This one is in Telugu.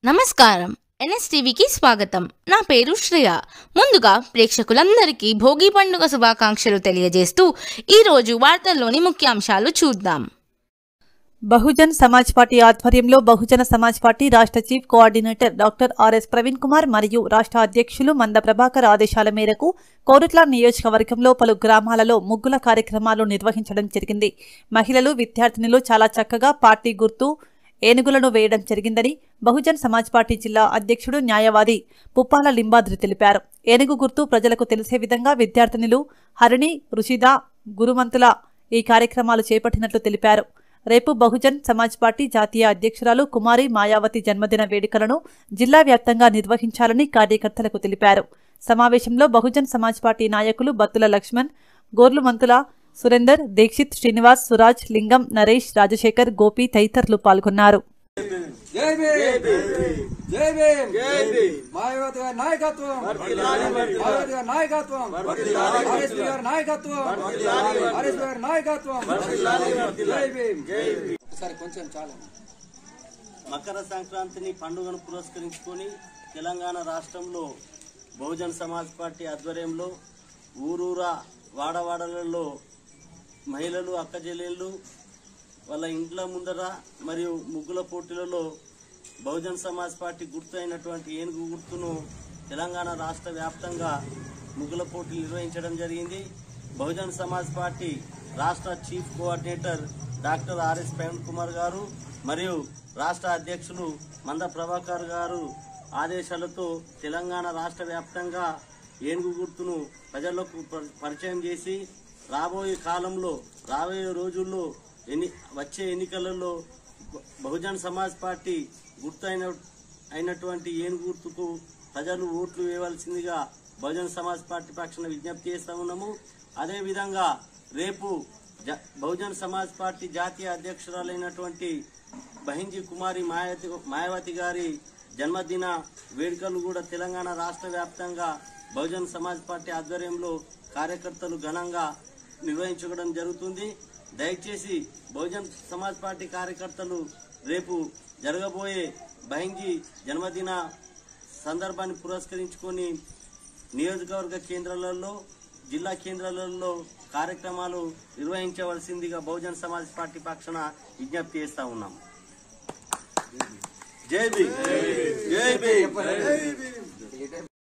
నమస్కారం ఎన్ఎస్టీవీకి స్వాగతం నా పేరు శ్రేయ ముందుగా ప్రేక్షకులందరికీ భోగి పండుగ శుభాకాంక్షలు తెలియజేస్తూ ఈరోజు వార్తల్లోని ముఖ్యాంశాలు చూద్దాం బహుజన్ సమాజ్ పార్టీ ఆధ్వర్యంలో బహుజన సమాజ్ పార్టీ రాష్ట్ర chief coordinator doctor RS Praveen Kumar మరియు రాష్ట్ర అధ్యక్షులు మంద ప్రభాకర్ ఆదేశాల మేరకు కోరుట్ల నియోజకవర్గంలో పలు గ్రామాలలో ముగ్గుల కార్యక్రమాలు నిర్వహించడం జరిగింది మహిళలు విద్యార్థినులు చాలా చక్కగా పార్టీ గుర్తు ఏనుగులను వేయడం జరిగిందని బహుజన్ సమాజ్ పార్టీ జిల్లా అధ్యక్షుడు న్యాయవాది పుప్పాల లింబాద్రి తెలిపారు ఏనుగు గుర్తు ప్రజలకు తెలిసే విధంగా విద్యార్థినులు హరిణి రుషిద గురుమంతుల ఈ కార్యక్రమాలు చేపట్టినట్లు తెలిపారు రేపు బహుజన్ సమాజ్ పార్టీ జాతీయ అధ్యక్షురాలు కుమారి మాయావతి జన్మదిన వేడుకలను జిల్లా వ్యాప్తంగా నిర్వహించాలని కార్యకర్తలకు తెలిపారు సమావేశంలో బహుజన్ సమాజ్ పార్టీ నాయకులు బత్తుల లక్ష్మణ్ గోర్లుమంతుల సురేందర్ దీక్షిత్ శ్రీనివాస్ సురాజ్ లింగం నరేష్ రాజశేఖర్ గోపి తదితరులు పాల్గొన్నారు జై భీమ్ జై భీమ్ జై భీమ్ మాయావతి గారి నాయకత్వం మాయావతి గారి నాయకత్వం ఆర్ఎస్పీ గారి నాయకత్వం ఆర్ఎస్పీ గారి నాయకత్వం జై భీమ్ ఒకసారి కొంచెం చాలా మకర సంక్రాంతిని పండుగను పురస్కరించుకొని తెలంగాణ రాష్ట్రంలో బహుజన్ సమాజ్ పార్టీ ఆధ్వర్యంలో ఊరూరా వాడవాడలలో మహిళలు అక్కచెల్లెళ్ళు వాళ్ళ ఇంట్ల ముందర మరియు ముగ్గుల పోటీలలో బహుజన్ సమాజ్ పార్టీ గుర్తు అయినటువంటి ఏనుగు గుర్తును తెలంగాణ రాష్ట్ర వ్యాప్తంగా ముగ్గుల పోటీలు నిర్వహించడం జరిగింది బహుజన్ సమాజ్ పార్టీ రాష్ట్ర chief coordinator doctor RS Praveen Kumar గారు మరియు రాష్ట్ర అధ్యక్షులు మంద ప్రభాకర్ గారు ఆదేశాలతో తెలంగాణ రాష్ట్ర వ్యాప్తంగా ఏనుగు గుర్తును ప్రజలకు ప- పరిచయం చేసి రాబోయే కాలంలో రాబోయే రోజుల్లో ఎన్ని వచ్చే ఎన్నికలలో బ- బహుజన్ సమాజ్ పార్టీ గుర్తు అయిన అయినటువంటి ఏనుగు గుర్తుకు ప్రజలు ఓట్లు వేయవలసిందిగా బహుజన్ సమాజ్ పార్టీ పక్షాన విజ్ఞప్తి చేస్తా ఉన్నాము అదేవిధంగా రేపు జ- బహుజన్ సమాజ్ పార్టీ జాతీయ అధ్యక్షురాలైనటువంటి బహింజీ కుమారి మాయావతి మాయావతి గారి జన్మదిన వేడుకలు కూడా తెలంగాణ రాష్ట్ర వ్యాప్తంగా బహుజన్ సమాజ్ పార్టీ ఆధ్వర్యంలో కార్యకర్తలు ఘనంగా నిర్వహించడం జరుగుతుంది దయచేసి బహుజన్ సమాజ్ పార్టీ కార్యకర్తలు రేపు జరగబోయే బహింజీ జన్మదిన సందర్భాన్ని పురస్కరించుకొని నియోజకవర్గ కేంద్రాలలో జిల్లా కేంద్రాలలో కార్యక్రమాలు నిర్వహించవలసిందిగా బహుజన్ సమాజ్ పార్టీ పక్షాన విజ్ఞప్తి చేస్తా ఉన్నాం జై భీమ్ జై భీమ్